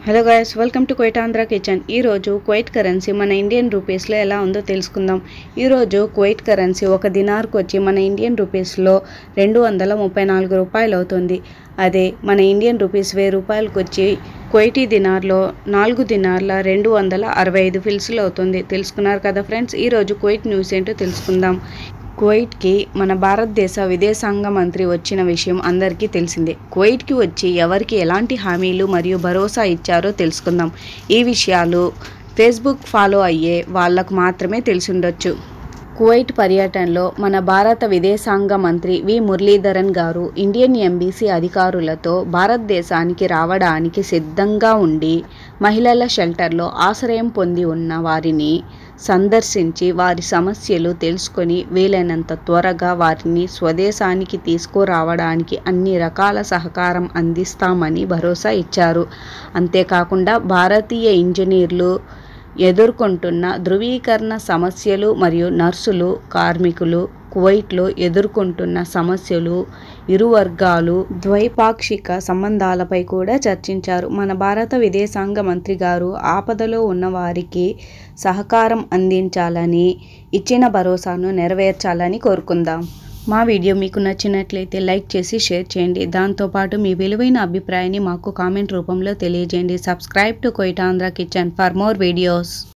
hello guys welcome to Kuwait Andhra kitchen ఈరోజు Kuwait currency మన Indian రూపీస్లో ఎలా ఉందో తెలుసుకుందాం ఈరోజు క్వైట్ కరెన్సీ ఒక దినార్కు వచ్చి మన ఇండియన్ రూపీస్లో రెండు వందల ముప్పై నాలుగు రూపాయలు అవుతుంది అదే మన ఇండియన్ రూపీస్ వెయ్యి రూపాయలకు వచ్చి క్వైటీ దినార్లో నాలుగు దినార్ల రెండు వందల అరవై ఐదు ఫిల్స్లు అవుతుంది తెలుసుకున్నారు కదా ఫ్రెండ్స్ ఈరోజు క్వైట్ న్యూస్ ఏంటో తెలుసుకుందాం కువైట్కి మన భారతదేశ విదేశాంగ మంత్రి వచ్చిన విషయం అందరికీ తెలిసిందే కువైట్కి వచ్చి ఎవరికి ఎలాంటి హామీలు మరియు భరోసా ఇచ్చారో తెలుసుకుందాం ఈ విషయాలు ఫేస్బుక్ ఫాలో అయ్యే వాళ్ళకు మాత్రమే తెలిసుండొచ్చు కువైట్ పర్యటనలో మన భారత విదేశాంగ మంత్రి వి మురళీధరన్ గారు ఇండియన్ ఎంబీసీ అధికారులతో భారతదేశానికి రావడానికి సిద్ధంగా ఉండి మహిళల షెల్టర్లో ఆశ్రయం పొంది ఉన్న వారిని సందర్శించి వారి సమస్యలు తెలుసుకొని వీలైనంత త్వరగా వారిని స్వదేశానికి తీసుకురావడానికి అన్ని రకాల సహకారం అందిస్తామని భరోసా ఇచ్చారు అంతేకాకుండా భారతీయ ఇంజనీర్లు ఎదుర్కొంటున్న ధృవీకరణ సమస్యలు మరియు నర్సులు కార్మికులు కువైట్లో ఎదుర్కొంటున్న సమస్యలు ఇరు వర్గాలు ద్వైపాక్షిక సంబంధాలపై కూడా చర్చించారు మన భారత విదేశాంగ మంత్రి గారు ఆపదలో ఉన్న వారికి సహకారం అందించాలని ఇచ్చిన భరోసాను నెరవేర్చాలని కోరుకుందాం మా వీడియో మీకు నచ్చినట్లయితే లైక్ చేసి షేర్ చేయండి దాంతోపాటు మీ విలువైన అభిప్రాయాన్ని మాకు కామెంట్ రూపంలో తెలియజేయండి సబ్స్క్రైబ్ టు కొయిటాంధ్ర కిచెన్ ఫర్ మోర్ వీడియోస్